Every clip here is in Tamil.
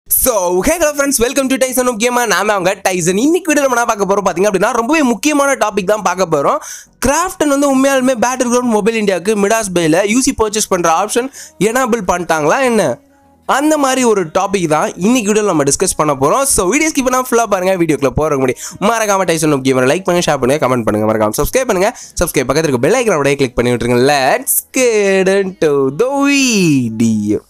so hello friends welcome to Tyson gamer நாம அவங்க டைசன் இன்னைக்கு வீடியோ நம்ம என்ன பார்க்க போறோம் பார்த்தீங்க அப்படின்னா ரொம்பவே முக்கியமான டாபிக் தான் பார்க்க போறோம் கிராஃப்டன் வந்து உண்மையாலுமே பேட்டர் கிரவுண்ட் மொபைல் இந்தியாவுக்கு மிடாஸ் பைல யூசி பர்ச்சேஸ் பண்ற ஆப்ஷன் எனேபிள் பண்ணிட்டாங்களா என்ன அந்த மாதிரி ஒரு டாபிக் தான் இன்னைக்கு வீடியோ நம்ம டிஸ்கஸ் பண்ண போறோம் ஸோ வீடியோ ஸ்கிப் பண்ணா ஃபுல்லாக பாருங்க வீடியோக்குள்ள போறதுக்கு முன்னாடி மறக்காம டைசன் கேமரா லைக் பண்ணுங்க ஷேர் பண்ணுங்க கமெண்ட் பண்ணுங்க மறக்காம சப்ஸ்கிரைப் பண்ணுங்க சப்ஸ்கிரைப் பக்கத்துல இருக்க பெல் ஐக்கனோட கிளிக் பண்ணி விட்டுருங்க let's get into the video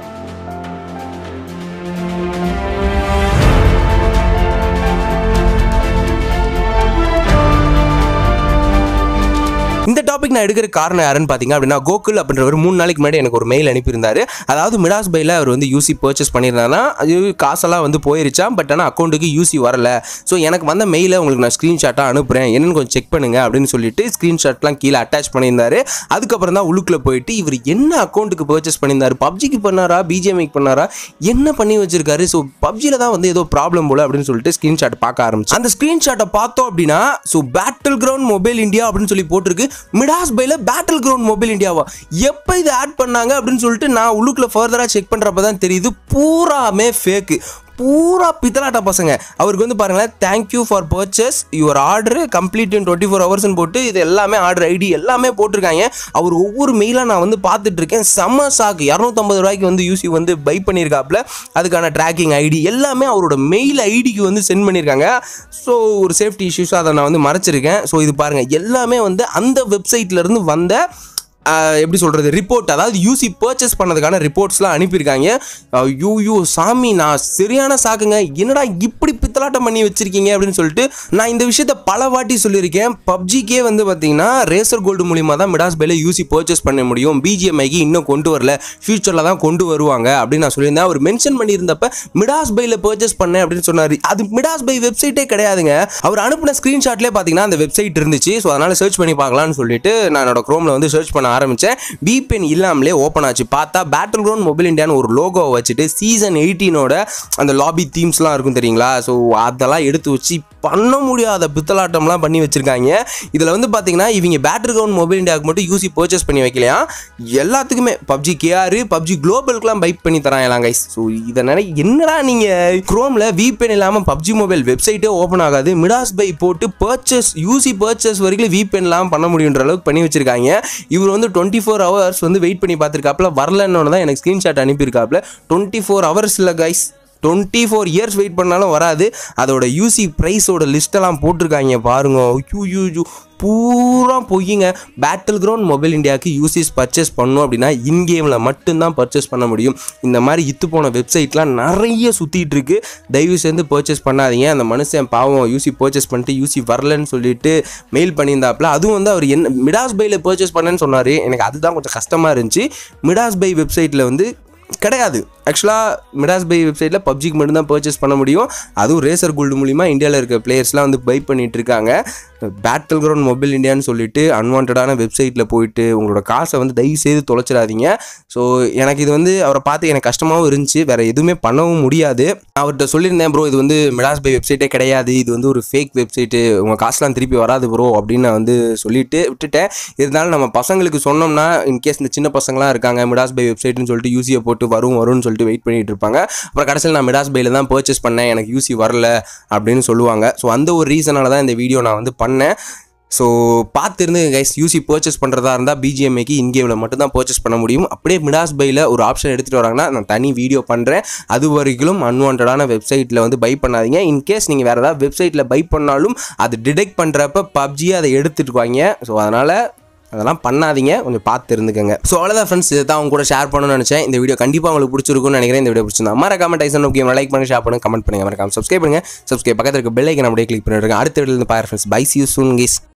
இந்த டாபிக் நான் எடுக்கிற காரணம் யாருன்னு பார்த்தீங்க அப்படின்னா கோகுல் அப்படின்றவர் மூணு நாளைக்கு முன்னாடி எனக்கு ஒரு மெயில் அனுப்பியிருந்தாரு அதாவது மிடாஸ் பைல அவர் வந்து யூசி பர்ச்சேஸ் பண்ணியிருந்தாருன்னா அது காசெல்லாம் வந்து போயிருச்சான் பட் ஆனால் அக்கௌண்ட்டுக்கு யூசி வரல ஸோ எனக்கு வந்த மெயிலை உங்களுக்கு நான் ஸ்க்ரீன்ஷாட்டாக அனுப்புகிறேன் என்னன்னு கொஞ்சம் செக் பண்ணுங்க அப்படின்னு சொல்லிட்டு ஸ்க்ரீன்ஷாட்லாம் கீழே அட்டாச் பண்ணியிருந்தாரு அதுக்கப்புறம் தான் உள்ளுக்குள்ள போயிட்டு இவர் என்ன அக்கௌண்ட்டுக்கு பர்ச்சேஸ் பண்ணியிருந்தாரு பப்ஜிக்கு பண்ணாரா பிஜிஎம்ஐக்கு பண்ணாரா என்ன பண்ணி வச்சிருக்காரு ஸோ பப்ஜியில் தான் வந்து ஏதோ ப்ராப்ளம் போல அப்படின்னு சொல்லிட்டு ஸ்க்ரீன்ஷாட் பார்க்க ஆரம்பிச்சு அந்த ஸ்க்ரீன்ஷாட்டை பார்த்தோம் அப்படின்னா so battle ground mobile India அப்படின்னு சொல்லி போட்டிருக்கு மிடாஸ் பைல பேட்டில் கிரவுண்ட் மொபைல் இந்தியாவா எப்போ இது ஆட் பண்ணாங்க அப்படின்னு சொல்லிட்டு நான் உள்ளுக்குள்ள ஃபர்தராக செக் பண்ணுறப்ப தான் தெரியுது பூராமே ஃபேக்கு பூரா பித்தலாட்ட பசங்க அவருக்கு வந்து பாருங்களேன் thank you for purchase your order complete in twenty four ஹவர்ஸ்னு போட்டு இது எல்லாமே ஆர்டர் ஐடி எல்லாமே போட்டிருக்காங்க அவர் ஒவ்வொரு மெயிலாக நான் வந்து பார்த்துட்டு இருக்கேன் செம்ம சாக்கு இரநூத்தம்பது ரூபாய்க்கு வந்து யூசி வந்து பை பண்ணியிருக்காப்புல அதுக்கான ட்ராக்கிங் ஐடி எல்லாமே அவரோட மெயில் ஐடிக்கு வந்து சென்ட் பண்ணியிருக்காங்க ஸோ ஒரு சேஃப்டி இஷ்யூஸ் அதை நான் வந்து மறைச்சிருக்கேன் ஸோ இது பாருங்கள் எல்லாமே வந்து அந்த வெப்சைட்லேருந்து வந்த ஆஹ் எப்படி சொல்கிறது ரிப்போர்ட் அதாவது யூசி பர்ச்சேஸ் பண்ணதுக்கான ரிப்போர்ட்ஸ்லாம் அனுப்பியிருக்காங்க யூ யூ சாமி நான் சரியான சாக்குங்க என்னடா இப்படி பித்தலாட்டம் பண்ணி வச்சிருக்கீங்க அப்படின்னு சொல்லிட்டு நான் இந்த விஷயத்த பல வாட்டி சொல்லியிருக்கேன் பப்ஜிக்கே வந்து பார்த்தீங்கன்னா ரேசர் கோல்டு மூலியமாக தான் மிடாஸ் பைல யூசி பர்ச்சேஸ் பண்ண முடியும் பிஜிஎம்ஐக்கு இன்னும் கொண்டு வரல ஃபியூச்சரில் தான் கொண்டு வருவாங்க அப்படின்னு நான் சொல்லியிருந்தேன் அவர் மென்ஷன் பண்ணியிருந்தப்ப மிடாஸ் பைல பர்ச்சேஸ் பண்ணேன் அப்படின்னு சொன்னார் அது மிடாஸ் பை வெப்சைட்டே கிடையாதுங்க அவர் அனுப்பின ஸ்க்ரீன்ஷாட்லேயே பார்த்தீங்கன்னா அந்த வெப்சைட் இருந்துச்சு ஸோ அதனால் சர்ச் பண்ணி பார்க்கலாம்னு சொல்லிட்டு நான் என்னோட க்ரோமில் வந்து சர்ச் பண்ண ஆரம்பித்தேன் பிபென் இல்லாமலே ஓப்பன் ஆச்சு பார்த்தா பேட்டில் கிரவுண்ட் மொபைல் இந்தியான்னு ஒரு லோகோ வச்சுட்டு சீசன் எயிட்டீனோட அந்த லாபி தீம்ஸ்லாம் இருக்கும் தெரியுங்களா ஸோ அதெல்லாம் எடுத்து வச்சு பண்ண முடியாத பித்தலாட்டம்லாம் பண்ணி வச்சிருக்காங்க இதில் வந்து பார்த்தீங்கன்னா இவங்க பேட்டில் கிரவுண்ட் மொபைல் இந்தியாவுக்கு மட்டும் யூசி பர்ச்சேஸ் பண்ணி வைக்கலையா எல்லாத்துக்குமே பப்ஜி கேஆர் பப்ஜி குளோபலுக்குலாம் பைப் பண்ணி தராங்களாம் கைஸ் ஸோ இதை நினை என்னடா நீங்கள் க்ரோமில் விபென் இல்லாமல் பப்ஜி மொபைல் வெப்சைட்டே ஓப்பன் ஆகாது மிடாஸ் பை போட்டு பர்ச்சேஸ் யூசி பர்ச்சேஸ் வரைக்கும் விபென் இல்லாமல் பண்ண முடியுன்ற அளவுக்கு பண்ணி வச்சிருக்காங்க இவர் வந்து டுவெண்ட்டி ஃபோர் ஹவர்ஸ் வந்து வெயிட் பண்ணி பார்த்துருக்காப்புல வரலன்னு தான் எனக்கு ஸ்க்ரீன்ஷாட் அனுப்பியிருக்காப்புல டுவெண்ட்டி ஃபோர் ஹவர்ஸ் இல்லை guys twenty four years wait பண்ணாலும் வராது அதோட யூசி ப்ரைஸோட லிஸ்ட்டெல்லாம் போட்டிருக்காங்க பாருங்க யூ யூ யூ பூரா பொய்யுங்க பேட்டில் கிரவுண்ட் மொபைல் இந்தியாவுக்கு யூசிஸ் பர்ச்சேஸ் பண்ணோம் அப்படின்னா இன் கேமில் மட்டும்தான் பர்ச்சேஸ் பண்ண முடியும் இந்த மாதிரி இத்து போன வெப்சைட்லாம் நிறைய சுற்றிட்டு இருக்கு தயவு சேர்ந்து பர்ச்சேஸ் பண்ணாதீங்க அந்த மனுஷன் பாவம் யூசி பர்ச்சேஸ் பண்ணிட்டு யூசி வரலன்னு சொல்லிட்டு மெயில் பண்ணியிருந்தாப்புல அதுவும் வந்து அவர் என்ன மிடாஸ் பையில் பர்ச்சேஸ் பண்ணேன்னு சொன்னார் எனக்கு அதுதான் கொஞ்சம் கஷ்டமாக இருந்துச்சு மிடாஸ் பை வெப்சைட்டில் வந்து கிடையாது ஆக்சுவலாக மிடாஸ் பை வெப்சைட்டில் பப்ஜிக்கு மட்டும்தான் பர்ச்சேஸ் பண்ண முடியும் அதுவும் ரேசர் கோல்டு மூலிமா இந்தியாவில் இருக்க பிளேயர்ஸ்லாம் வந்து பை பண்ணிட்டு இருக்காங்க பேட்டில் கிரவுண்ட் மொபைல் இந்தியான்னு சொல்லிட்டு அன்வான்டான வெப்சைட்டில் போயிட்டு உங்களோட காசை வந்து தயவு செய்து தொலைச்சிடாதீங்க ஸோ எனக்கு இது வந்து அவரை பார்த்து எனக்கு கஷ்டமாகவும் இருந்துச்சு வேறு எதுவுமே பண்ணவும் முடியாது நான் அவர்கிட்ட சொல்லியிருந்தேன் ப்ரோ இது வந்து மிடாஸ் பை வெப்சைட்டே கிடையாது இது வந்து ஒரு ஃபேக் வெப்சைட்டு உங்கள் காசுலாம் திருப்பி வராது ப்ரோ அப்படின்னு நான் வந்து சொல்லிட்டு விட்டுட்டேன் இருந்தாலும் நம்ம பசங்களுக்கு சொன்னோம்னா இன்கேஸ் இந்த சின்ன பசங்களாம் இருக்காங்க மிடாஸ் பை வெப்சைட்னு சொல்லிட்டு யூசியை போட்டு வரும் வரும்னு சொல்லிட்டு வெயிட் பண்ணிட்டு இருப்பாங்க அப்புறம் கடைசியில் நான் மிடாஸ் பையில் தான் பர்ச்சேஸ் பண்ணேன் எனக்கு யூசி வரல அப்படின்னு சொல்லுவாங்க ஸோ அந்த ஒரு ரீசனால தான் இந்த வீடியோ நான் வந்து பண்ணேன் ஸோ பார்த்துருந்து கைஸ் யூசி பர்ச்சேஸ் பண்ணுறதா இருந்தால் பிஜிஎம்ஐக்கு இன்கேமில் மட்டும் தான் பர்ச்சேஸ் பண்ண முடியும் அப்படியே மிடாஸ் பையில் ஒரு ஆப்ஷன் எடுத்துகிட்டு வராங்கன்னா நான் தனி வீடியோ பண்ணுறேன் அது வரைக்கும் அன்வான்டான வெப்சைட்டில் வந்து பை பண்ணாதீங்க இன்கேஸ் நீங்கள் வேறு ஏதாவது வெப்சைட்டில் பை பண்ணாலும் அது டிடெக்ட் பண்ணுறப்ப பப்ஜியை அதை எடுத்துட்டுவாங்க ஸோ அதனால் அதெல்லாம் பண்ணாதீங்க கொஞ்சம் பார்த்து இருந்துக்கங்க ஸோ அவ்வளோதான் ஃப்ரெண்ட்ஸ் இதை தான் அவங்க கூட ஷேர் பண்ணணும்னு நினச்சேன் இந்த வீடியோ கண்டிப்பாக உங்களுக்கு பிடிச்சிருக்கும்னு நினைக்கிறேன் இந்த வீடியோ பிடிச்சிருந்தா மறக்காம டைசன் ஓகே லைக் பண்ணி ஷேர் பண்ணுங்க கமெண்ட் பண்ணுங்க மறக்காம சப்ஸ்கிரைப் பண்ணுங்க சப்ஸ்கிரைப் பக்கத்தில் இருக்க பெல் ஐக்கன் அப்படியே கிளிக் பண்ணிடுங்க அடுத்த வீடியோ இருந்து பாரு friends bye see you soon keys